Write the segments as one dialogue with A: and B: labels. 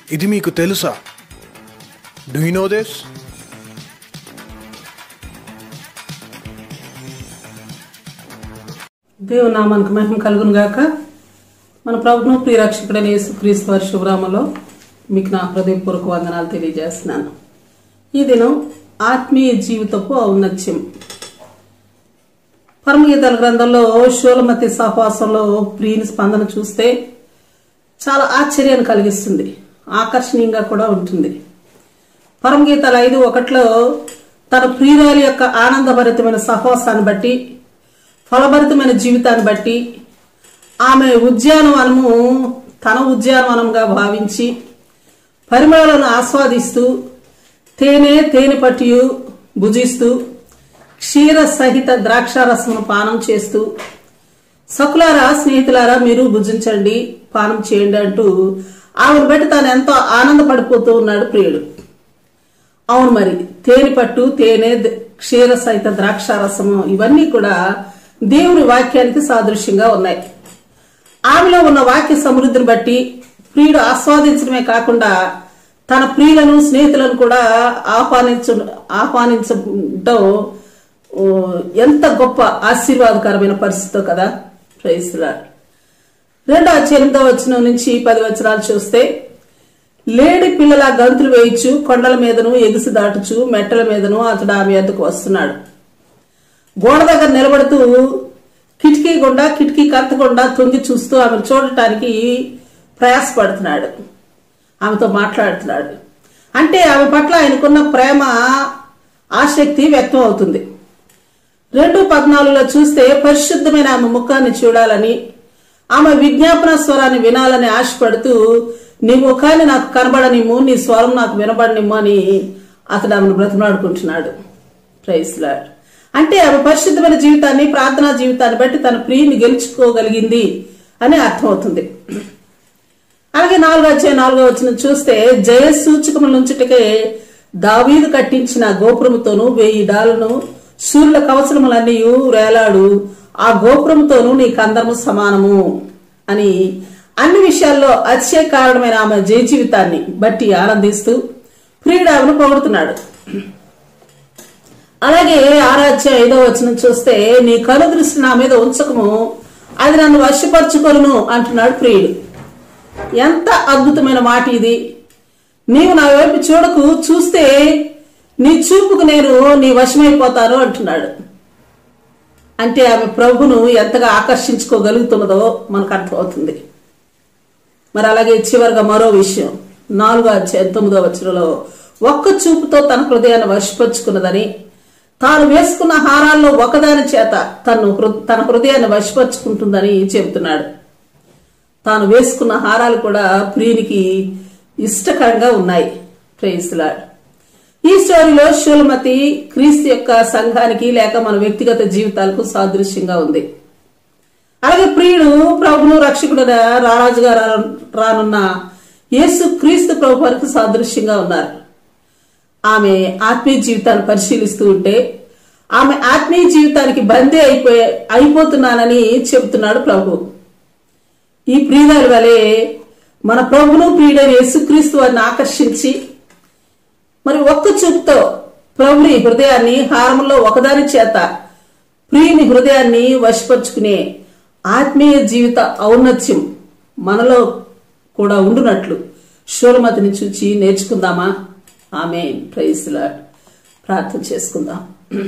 A: ఇది మీకు తెలుసా డూ యూ నో దిస్
B: దేవుని నామానికి మహిమ కలుగును గాక మన ప్రభును ప్రియరక్షకుడైన యేసుక్రీస్తు వారి శుభరామలో మీకు నా హృదయపూర్వక వందనాలు తెలియజేస్తున్నాను ఈ దినం ఆత్మీయ జీవితపు ఔన్నత్యం పరమగీతాల గ్రంథంలో శూలమతి సహవాసంలో ప్రియుని స్పందన చూస్తే చాలా ఆశ్చర్యాన్ని కలిగిస్తుంది ఆకర్షణీయంగా కూడా ఉంటుంది పరమగీతాల ఐదు ఒకటిలో తన ప్రియురాలి యొక్క ఆనందభరితమైన సహవాసాన్ని బట్టి ఫలభరితమైన జీవితాన్ని బట్టి ఆమె ఉద్యానవనము తన ఉద్యానవనంగా భావించి పరిమళాలను ఆస్వాదిస్తూ తేనె తేనె పట్టియు భుజిస్తూ క్షీర సహిత ద్రాక్షారసమును పానం చేస్తూ సకులారా స్నేహితులారా మీరు భుజించండి పానం చేయండి అంటూ ఆమెను బట్టి తాను ఎంతో ఆనందపడిపోతూ ఉన్నాడు ప్రియుడు అవును మరి తేనె పట్టు తేనె ద- క్షీర సహిత ద్రాక్షారసము ఇవన్నీ కూడా దేవుని వాక్యానికి సాదృశ్యంగా ఉన్నాయి ఆమెలో ఉన్న వాక్య సమృద్ధిని బట్టి ప్రియుడు ఆస్వాదించడమే కాకుండా తన ప్రియులను స్నేహితులను కూడా ఆహ్వానించ ఆహ్వానించడం ఓ, ఎంత గొప్ప ఆశీర్వాదకరమైన పరిస్థితో కదా ప్రయత్నిస్తున్నాడు రెండో ఎనిమిదో వచనం నుంచి పది వచనాలు చూస్తే లేడి పిల్లల గంతులు వేయచ్చు కొండల మీదను ఎగుసి దాటుచు మెట్టల మీదను అతడు ఆమె ఎద్దకు వస్తున్నాడు గోడ దగ్గర నిలబడుతూ కిటికీ గుండా కిటికీ కత్త గుండా తొంగి చూస్తూ ఆమెను చూడటానికి ప్రయాసపడుతున్నాడు ఆమెతో మాట్లాడుతున్నాడు అంటే ఆమె పట్ల ఆయనకున్న ప్రేమ ఆసక్తి వ్యక్తం అవుతుంది రెండు పద్నాలుగులో చూస్తే పరిశుద్ధమైన ఆమె ముఖాన్ని చూడాలని ఆమె విజ్ఞాపన స్వరాన్ని వినాలని ఆశపడుతూ నీ ముఖాన్ని నాకు కనబడనిమ్ము నీ స్వరం నాకు వినబడనిమ్ము అని అతడు ఆమెను బ్రతిమాడుకుంటున్నాడు ప్రైస్లాడ్ అంటే ఆమె పరిశుద్ధమైన జీవితాన్ని ప్రార్థనా జీవితాన్ని బట్టి తన ప్రియుని గెలుచుకోగలిగింది అని అర్థమవుతుంది అలాగే నాలుగో వచ్చే నాలుగో వచ్చిన చూస్తే జయ సూచకముల నుంచుటకే దావీదు కట్టించిన గోపురముతోను వెయ్యి డాలను సూర్యుల కవచములన్నీ వేలాడు ఆ గోపురముతోను నీ కందరము సమానము అని అన్ని విషయాల్లో అతిశయ కారణమైన ఆమె జయ జీవితాన్ని బట్టి ఆనందిస్తూ ప్రియుడు ఆమెను పొగుడుతున్నాడు అలాగే ఆరాధ్య ఐదో వచనం చూస్తే నీ కను దృష్టి నా మీద ఉంచకము అది నన్ను వశపరచుకొను అంటున్నాడు ప్రియుడు ఎంత అద్భుతమైన మాట ఇది నీవు నా వైపు చూడకు చూస్తే నీ చూపుకు నేను నీ వశమైపోతాను అంటున్నాడు అంటే ఆమె ప్రభును ఎంతగా ఆకర్షించుకోగలుగుతున్నదో మనకు అర్థమవుతుంది మరి అలాగే చివరిగా మరో విషయం నాలుగో అధ్యాయం తొమ్మిదో వచనంలో ఒక్క చూపుతో తన హృదయాన్ని వశపరుచుకున్నదని తాను వేసుకున్న హారాల్లో ఒకదాని చేత తను హృ- తన హృదయాన్ని వశపరుచుకుంటుందని చెబుతున్నాడు తాను వేసుకున్న హారాలు కూడా ప్రియునికి ఇష్టకరంగా ఉన్నాయి ప్రేయిస్తులాడు ఈ స్టోరీలో శూలమతి క్రీస్తు యొక్క సంఘానికి లేక మన వ్యక్తిగత జీవితాలకు సాదృశ్యంగా ఉంది అలాగే ప్రియుడు ప్రభును రక్షకుడు రారాజుగా రా- రానున్న యేసు క్రీస్తు ప్రభు వారికి సాదృశ్యంగా ఉన్నారు ఆమె ఆత్మీయ జీవితాన్ని పరిశీలిస్తూ ఉంటే ఆమె ఆత్మీయ జీవితానికి బందీ అయిపోయే అయిపోతున్నానని చెబుతున్నాడు ప్రభు ఈ ప్రియురాలి వలె మన ప్రభును ప్రియుడైన యేసుక్రీస్తు వారిని ఆకర్షించి మరి ఒక్క చూపుతో ప్రభుని హృదయాన్ని హారంలో ఒకదాని చేత ప్రియుని హృదయాన్ని వశపరుచుకునే ఆత్మీయ జీవిత ఔన్నత్యం మనలో కూడా ఉండునట్లు శూలమతిని చూచి నేర్చుకుందామా ఆమె ప్రైజ్లా ప్రార్థన చేసుకుందాం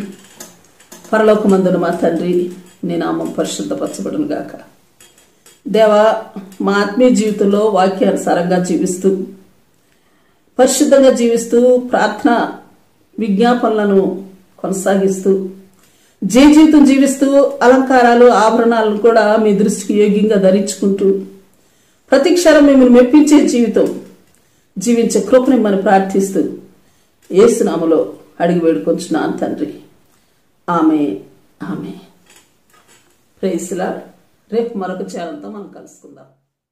B: పరలోకమందున మా తండ్రి నీ నామం పరిశుద్ధపరచబడును గాక దేవా మా ఆత్మీయ జీవితంలో వాక్యానుసారంగా జీవిస్తూ పరిశుద్ధంగా జీవిస్తూ ప్రార్థన విజ్ఞాపనలను కొనసాగిస్తూ జయ జీవితం జీవిస్తూ అలంకారాలు ఆభరణాలను కూడా మీ దృష్టికి యోగ్యంగా ధరించుకుంటూ ప్రతి క్షణం మిమ్మల్ని మెప్పించే జీవితం జీవించే కృపని మనం ప్రార్థిస్తూ ఏసునామలో అడిగి వేడుకొంచున్నాను తండ్రి ఆమె ఆమె ప్రేసులా రేపు మరొక ఛానల్తో మనం కలుసుకుందాం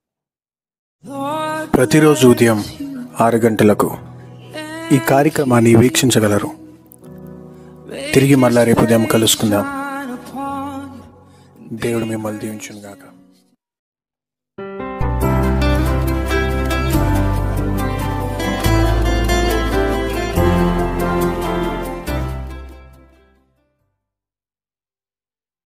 A: ప్రతిరోజు ఉదయం ఆరు గంటలకు ఈ కార్యక్రమాన్ని వీక్షించగలరు తిరిగి మళ్ళా రేపు ఉదయం కలుసుకుందాం దేవుడు మిమ్మల్ని దీవించును గాక